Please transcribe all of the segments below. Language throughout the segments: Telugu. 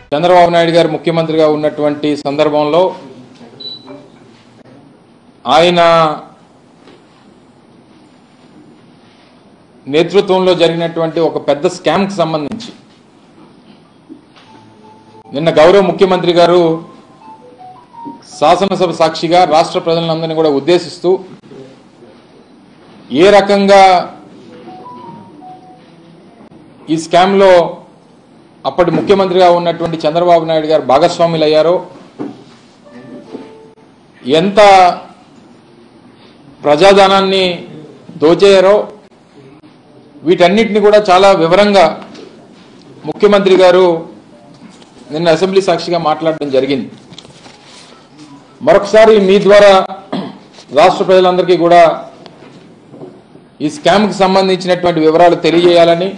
చంద్రబాబు నాయుడు గారు ముఖ్యమంత్రిగా ఉన్నటువంటి సందర్భంలో ఆయన నేతృత్వంలో జరిగినటువంటి ఒక పెద్ద స్కామ్కి సంబంధించి నిన్న గౌరవ ముఖ్యమంత్రి గారు శాసనసభ సాక్షిగా రాష్ట్ర ప్రజలందరినీ కూడా ఉద్దేశిస్తూ ఏ రకంగా ఈ స్కామ్లో అప్పటి ముఖ్యమంత్రిగా ఉన్నటువంటి చంద్రబాబు నాయుడు గారు భాగస్వాములు అయ్యారో ఎంత ప్రజాధనాన్ని దోచేయారో వీటన్నిటిని కూడా చాలా వివరంగా ముఖ్యమంత్రి గారు నిన్న అసెంబ్లీ సాక్షిగా మాట్లాడడం జరిగింది మరొకసారి మీ ద్వారా రాష్ట్ర ప్రజలందరికీ కూడా ఈ స్కామ్కి సంబంధించినటువంటి వివరాలు తెలియజేయాలని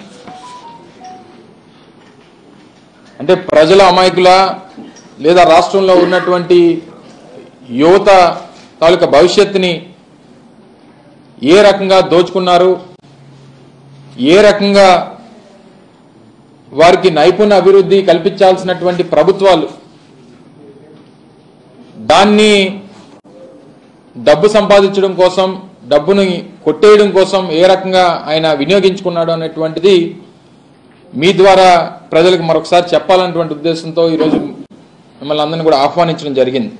అంటే ప్రజల అమాయకుల లేదా రాష్ట్రంలో ఉన్నటువంటి యువత తాలూకా భవిష్యత్తుని ఏ రకంగా దోచుకున్నారు ఏ రకంగా వారికి నైపుణ్య అభివృద్ధి కల్పించాల్సినటువంటి ప్రభుత్వాలు దాన్ని డబ్బు సంపాదించడం కోసం డబ్బుని కొట్టేయడం కోసం ఏ రకంగా ఆయన వినియోగించుకున్నాడు అనేటువంటిది మీ ద్వారా ప్రజలకు మరొకసారి చెప్పాలన్నటువంటి ఉద్దేశంతో ఈరోజు మిమ్మల్ని అందరినీ కూడా ఆహ్వానించడం జరిగింది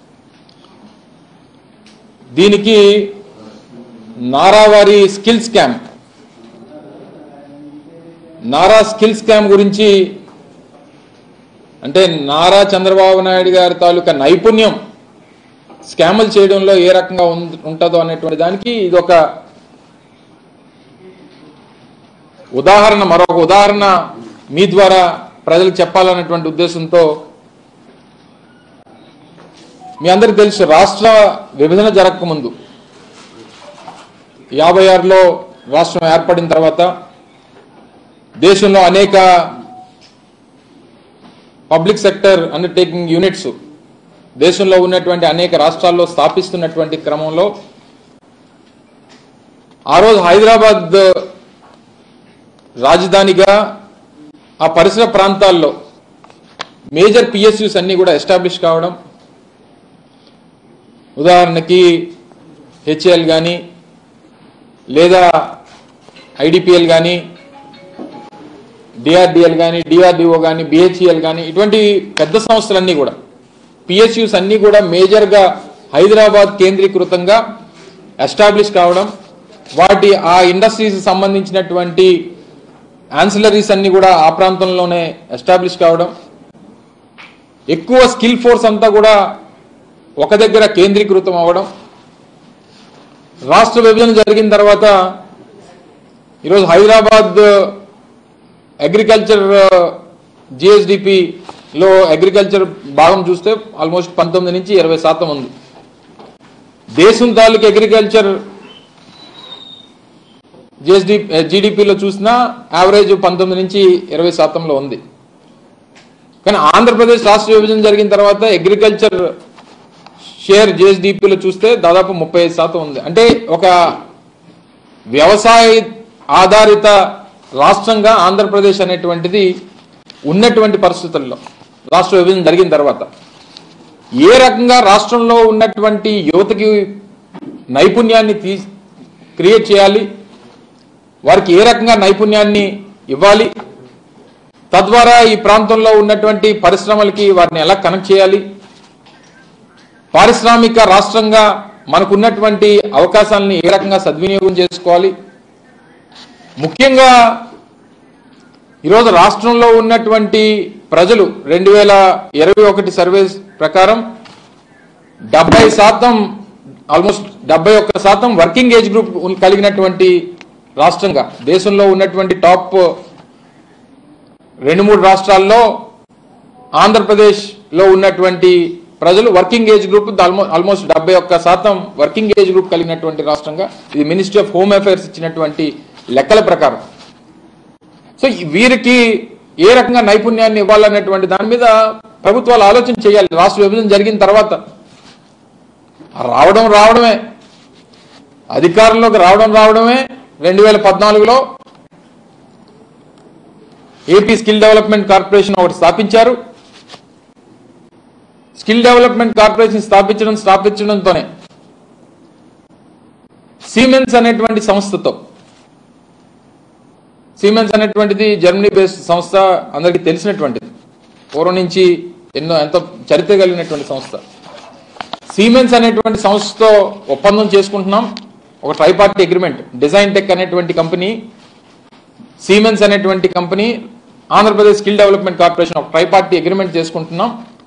దీనికి నారావారి skill scam Nara skill scam గురించి అంటే నారా చంద్రబాబు నాయుడు గారి తాలూకా నైపుణ్యం స్కాములు చేయడంలో ఏ రకంగా ఉం- ఉంటుందో అనేటువంటి దానికి ఇది ఒక ఉదాహరణ మరొక ఉదాహరణ మీ ద్వారా ప్రజలకు చెప్పాలనేటువంటి ఉద్దేశంతో మీ అందరికి తెలుసు రాష్ట్ర విభజన జరగకముందు యాభై ఆరులో రాష్ట్రం ఏర్పడిన తర్వాత దేశంలో అనేక పబ్లిక్ సెక్టర్ అండర్టేకింగ్ యూనిట్స్ దేశంలో ఉన్నటువంటి అనేక రాష్ట్రాల్లో స్థాపిస్తున్నటువంటి క్రమంలో ఆ రోజు హైదరాబాద్ రాజధానిగా ఆ పరిసర ప్రాంతాల్లో మేజర్ పిఎస్యూస్ అన్నీ కూడా ఎస్టాబ్లిష్ కావడం ఉదాహరణకి హెచ్ఏఎల్ కానీ లేదా ఐడిపిఎల్ కానీ డిఆర్డిఎల్ కానీ డిఆర్డిఓ కానీ బిహెచ్ఈఎల్ కానీ ఇటువంటి పెద్ద సంస్థలన్నీ కూడా పిఎస్యూస్ అన్నీ కూడా మేజర్గా హైదరాబాద్ కేంద్రీకృతంగా ఎస్టాబ్లిష్ కావడం వాటి ఆ ఇండస్ట్రీస్ సంబంధించినటువంటి ఆన్సిలరీస్ అన్ని కూడా ఆ ప్రాంతంలోనే ఎస్టాబ్లిష్ కావడం ఎక్కువ స్కిల్ ఫోర్స్ అంతా కూడా ఒక దగ్గర కేంద్రీకృతం అవ్వడం రాష్ట్ర విభజన జరిగిన తర్వాత ఈరోజు హైదరాబాద్ అగ్రికల్చర్ జిఎస్డిపిలో అగ్రికల్చర్ భాగం చూస్తే ఆల్మోస్ట్ పంతొమ్మిది నుంచి ఇరవై శాతం ఉంది దేశం తాలూకు అగ్రికల్చర్ జిఎస్డి జీడిపిలో చూసినా యావరేజ్ పంతొమ్మిది నుంచి ఇరవై శాతంలో ఉంది కానీ ఆంధ్రప్రదేశ్ రాష్ట్ర విభజన జరిగిన తర్వాత అగ్రికల్చర్ షేర్ జిఎస్డిపిలో చూస్తే దాదాపు ముప్పై ఐదు శాతం ఉంది అంటే ఒక వ్యవసాయ ఆధారిత రాష్ట్రంగా ఆంధ్రప్రదేశ్ అనేటువంటిది ఉన్నటువంటి పరిస్థితుల్లో రాష్ట్ర విభజన జరిగిన తర్వాత ఏ రకంగా రాష్ట్రంలో ఉన్నటువంటి యువతకి నైపుణ్యాన్ని తీ క్రియేట్ చేయాలి వారికి ఏ రకంగా నైపుణ్యాన్ని ఇవ్వాలి తద్వారా ఈ ప్రాంతంలో ఉన్నటువంటి పరిశ్రమలకి వారిని ఎలా కనెక్ట్ చేయాలి పారిశ్రామిక రాష్ట్రంగా మనకున్నటువంటి అవకాశాలని ఏ రకంగా సద్వినియోగం చేసుకోవాలి ముఖ్యంగా ఈరోజు రాష్ట్రంలో ఉన్నటువంటి ప్రజలు రెండు వేల ఇరవై ఒకటి సర్వేస్ ప్రకారం డెబ్బై శాతం ఆల్మోస్ట్ డెబ్బై ఒక్క శాతం వర్కింగ్ ఏజ్ గ్రూప్ ఉన్- కలిగినటువంటి రాష్ట్రంగా దేశంలో ఉన్నటువంటి టాప్ రెండు మూడు రాష్ట్రాల్లో ఆంధ్రప్రదేశ్లో ఉన్నటువంటి ప్రజలు working age group almost almost డెబ్బై ఒక్క శాతం వర్కింగ్ ఏజ్ గ్రూప్ కలిగినటువంటి రాష్ట్రంగా ఇది మినిస్ట్రీ ఆఫ్ హోమ్ అఫైర్స్ ఇచ్చినటువంటి లెక్కల ప్రకారం సో ఈ- వీరికి ఏ రకంగా నైపుణ్యాన్ని ఇవ్వాలనేటువంటి దాని మీద ప్రభుత్వాలు ఆలోచన చేయాలి రాష్ట్ర విభజన జరిగిన తర్వాత రావడం రావడమే అధికారంలోకి రావడం రావడమే రెండు వేల పద్నాలుగులో ఏపీ స్కిల్ డెవలప్మెంట్ కార్పొరేషన్ ఒకటి స్థాపించారు స్కిల్ డెవలప్మెంట్ కార్పొరేషన్ స్థాపించడం స్థాపించడంతోనే సీమెన్స్ అనేటువంటి సంస్థతో సీమెన్స్ అనేటువంటిది జర్మనీ బేస్డ్ సంస్థ అందరికీ తెలిసినటువంటిది పూర్వం నుంచి ఎన్నో ఎంతో చరిత్ర కలిగినటువంటి సంస్థ సీమెన్స్ అనేటువంటి సంస్థతో ఒప్పందం చేసుకుంటున్నాం ఒక ట్రైపార్టీ అగ్రిమెంట్ డిజైన్ టెక్ అనేటువంటి కంపెనీ సీమెన్స్ అనేటువంటి company Andhra Pradesh skill development corporation ఒక ట్రైపార్టీ అగ్రిమెంట్ చేసుకుంటున్నాం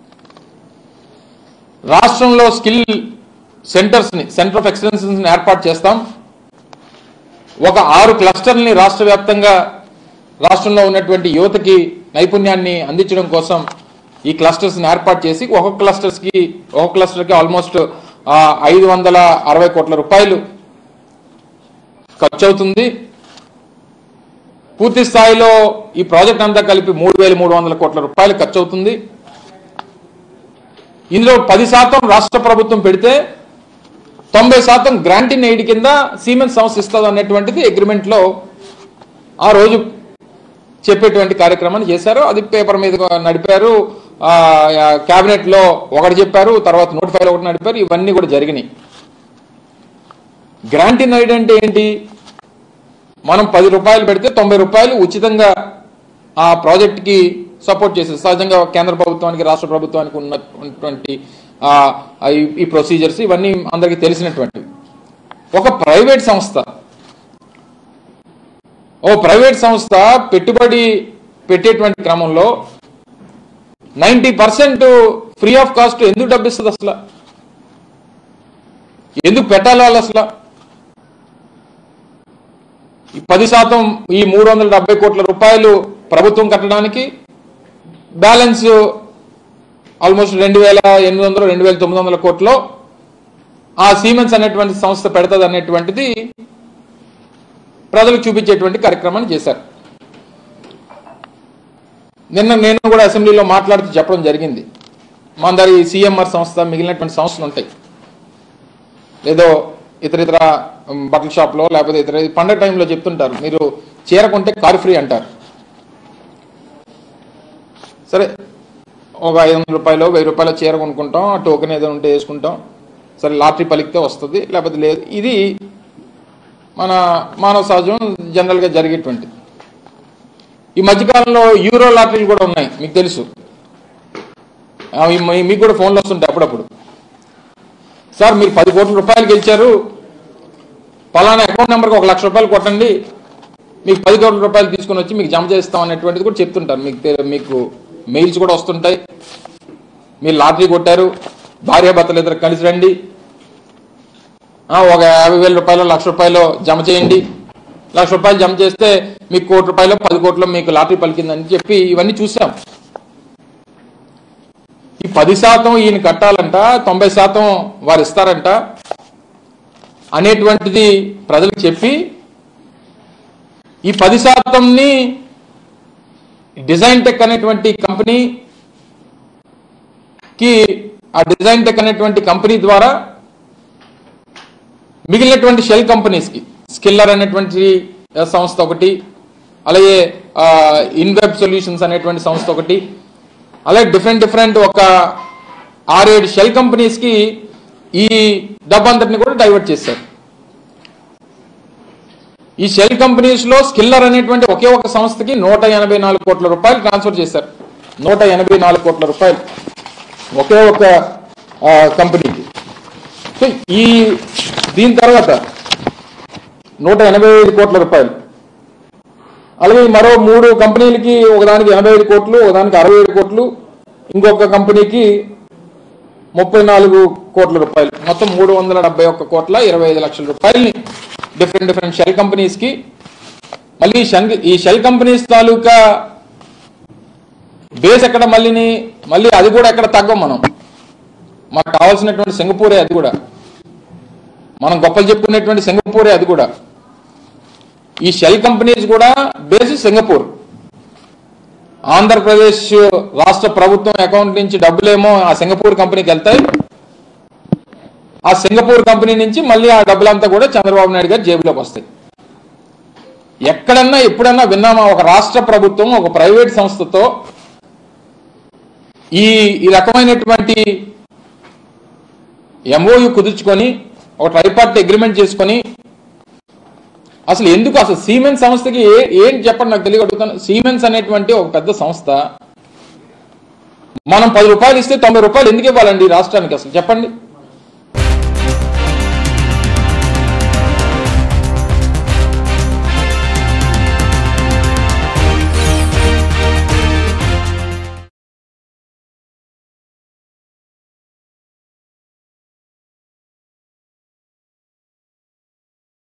రాష్ట్రంలో స్కిల్ సెంటర్స్ ని సెంటర్ ఆఫ్ ఎక్సలెన్స్ ని ఏర్పాటు చేస్తాం ఒక ఆరు క్లస్టర్ని రాష్ట్ర వ్యాప్తంగా రాష్ట్రంలో ఉన్నటువంటి యువతకి నైపుణ్యాన్ని అందించడం కోసం ఈ క్లస్టర్స్ ని ఏర్పాటు చేసి ఒక్కొక్క క్లస్టర్స్ కి ఒక్కొక్క క్లస్టర్ కి ఆల్మోస్ట్ ఐదు వందల అరవై కోట్ల రూపాయలు ఖర్చు అవుతుంది పూర్తి స్థాయిలో ఈ ప్రాజెక్ట్ అంతా కలిపి మూడు వేల మూడు వందల కోట్ల రూపాయలు ఖర్చు అవుతుంది ఇందులో పది శాతం రాష్ట్ర ప్రభుత్వం పెడితే తొంభై శాతం గ్రాంట్ ఇన్ ఎయిడ్ కింద సీమెన్స్ సంస్థ ఇస్తుంది అనేటువంటిది అగ్రిమెంట్ లో ఆ రోజు చెప్పేటువంటి కార్యక్రమాన్ని చేశారు అది పేపర్ మీద నడిపారు కేబినెట్ లో ఒకటి చెప్పారు తర్వాత నోటిఫై ఒకటి నడిపారు ఇవన్నీ కూడా జరిగినాయి గ్రాంట్ ఇన్ ఎయిడ్ అంటే ఏంటి మనం పది రూపాయలు పెడితే తొంభై రూపాయలు ఉచితంగా ఆ ప్రాజెక్ట్ కి సపోర్ట్ చేసేది సహజంగా కేంద్ర ప్రభుత్వానికి రాష్ట్ర ప్రభుత్వానికి ఉన్నటువంటి ఆ, ఈ- ఈ ప్రొసీజర్స్ ఇవన్నీ అందరికీ తెలిసినటువంటివి ఒక ప్రైవేట్ సంస్థ ఓ ప్రైవేట్ సంస్థ పెట్టుబడి పెట్టేటువంటి క్రమంలో ninety percent free of cost ఎందుకు డబ్బిస్తుంది అసలు ఎందుకు పెట్టాలి వాళ్ళు అసలు ఈ పది శాతం ఈ మూడు వందల డెబ్బై కోట్ల రూపాయలు ప్రభుత్వం కట్టడానికి బ్యాలెన్స్ ఆల్మోస్ట్ రెండు వేల ఎనిమిది వందలు రెండు వేల తొమ్మిది వందల కోట్లో ఆ సీమెన్స్ అనేటువంటి సంస్థ పెడతది అనేటువంటిది ప్రజలకు చూపించేటువంటి కార్యక్రమాన్ని చేశారు నిన్న నేను కూడా అసెంబ్లీలో మాట్లాడుతూ చెప్పడం జరిగింది మన దగ్గర ఈ సిఎంఆర్ సంస్థ మిగిలినటువంటి సంస్థలు ఉంటాయి ఏదో ఇతర ఇతర ఉమ్, బట్టల షాప్లో లేకపోతే ఇతర ఈ పండగ టైంలో చెప్తుంటారు మీరు చీర కొంటే కారు ఫ్రీ అంటారు సరే ఒక ఐదు వందల రూపాయలు వెయ్యి రూపాయల చీర కొనుక్కుంటాం ఆ టోకెన్ ఏదో ఉంటే వేసుకుంటాం సరే లాటరీ పలికితే వస్తుంది లేకపోతే లేదు ఇది మన మానవ సహజం జనరల్గా జరిగేటువంటిది ఈ మధ్యకాలంలో యూరో లాటరీలు కూడా ఉన్నాయి మీకు తెలుసు అవి మీ- మీకు కూడా ఫోన్లు వస్తుంటాయి అప్పుడప్పుడు సార్ మీరు పది కోట్ల రూపాయలు గెలిచారు పలానా అకౌంట్ నెంబర్కి ఒక లక్ష రూపాయలు కొట్టండి మీకు పది కోట్ల రూపాయలు తీసుకొని వచ్చి మీకు జమ చేస్తాం అనేటువంటిది కూడా చెప్తుంటారు మీకు తె- మీకు మెయిల్స్ కూడా వస్తుంటాయి మీరు లాటరీ కొట్టారు భార్యాభర్తలు ఇద్దరు కలిసి రండి ఆ, ఒక యాభై వేల రూపాయలు లక్ష రూపాయలు జమ చేయండి లక్ష రూపాయలు జమ చేస్తే మీకు కోటి రూపాయలు పది కోట్లు మీకు లాటరీ పలికిందని చెప్పి ఇవన్నీ చూసాం ఈ పది శాతం ఈయన కట్టాలంట తొంభై శాతం వారు ఇస్తారంట అనేటువంటిది ప్రజలకు చెప్పి ఈ పది శాతంని డిజైన్ టెక్ అనేటువంటి కంపెనీ కి ఆ డిజైన్ టెక్ అనేటువంటి కంపెనీ ద్వారా మిగిలినటువంటి షెల్ కంపెనీస్ కి స్కిల్లర్ అనేటువంటి ఆ, సంస్థ ఒకటి అలాగే ఇన్వెబ్ సొల్యూషన్స్ అనేటువంటి సంస్థ ఒకటి అలాగే డిఫరెంట్ డిఫరెంట్ ఒక ఆరేడు షెల్ కంపెనీస్ కి ఈ డబ్బంతటిని కూడా డైవర్ట్ చేశారు ఈ షెల్ కంపెనీస్ లో స్కిల్లర్ అనేటువంటి ఒకే ఒక సంస్థకి నూట ఎనభై నాలుగు కోట్ల రూపాయలు ట్రాన్స్ఫర్ చేశారు నూట ఎనభై నాలుగు కోట్ల రూపాయలు ఒకే ఒక ఆ, కంపెనీకి సో ఈ దీని తర్వాత నూట ఎనభై ఐదు కోట్ల రూపాయలు అలాగే మరో మూడు కంపెనీలకి ఒకదానికి ఎనభై ఐదు కోట్లు ఒకదానికి అరవై ఏడు కోట్లు ఇంకొక కంపెనీకి ముప్పై నాలుగు కోట్ల రూపాయలు మొత్తం మూడు వందల డెబ్బై ఒక్క కోట్ల ఇరవై ఐదు లక్షల రూపాయలని డిఫరెంట్ డిఫరెంట్ షెల్ కంపెనీస్ కి మళ్ళీ ఈ షెల్ ఈ షెల్ కంపెనీస్ తాలూకా బేస్ ఎక్కడ మళ్ళీని మళ్ళీ అది కూడా ఎక్కడ తగ్గం మనం మనకు కావాల్సినటువంటి సింగపూరే అది కూడా మనం గొప్పలు చెప్పుకునేటువంటి సింగపూరే అది కూడా ఈ షెల్ కంపెనీస్ కూడా బేస్ సింగపూర్ ఆంధ్రప్రదేశ్ రాష్ట్ర ప్రభుత్వం అకౌంట్ నుంచి డబ్బులేమో ఆ సింగపూర్ కంపెనీకి వెళ్తాయి ఆ సింగపూర్ కంపెనీ నుంచి మళ్ళీ ఆ డబ్బులంతా కూడా చంద్రబాబు నాయుడు గారి జేబులోకి వస్తాయి ఎక్కడన్నా ఎప్పుడన్నా విన్నామా ఒక రాష్ట్ర ప్రభుత్వం ఒక ప్రైవేట్ సంస్థతో ఈ ఈ రకమైనటువంటి ఎంఓయు కుదుర్చుకొని ఒక ట్రైపార్టీ అగ్రిమెంట్ చేసుకొని అసలు ఎందుకు అసలు సీమెన్స్ సంస్థకి ఏ ఏంటి చెప్పండి నాకు తెలియ అడుగుతాను సీమెన్స్ అనేటువంటి ఒక పెద్ద సంస్థ మనం పది రూపాయలు ఇస్తే తొంభై రూపాయలు ఎందుకు ఇవ్వాలండి ఈ రాష్ట్రానికి అసలు చెప్పండి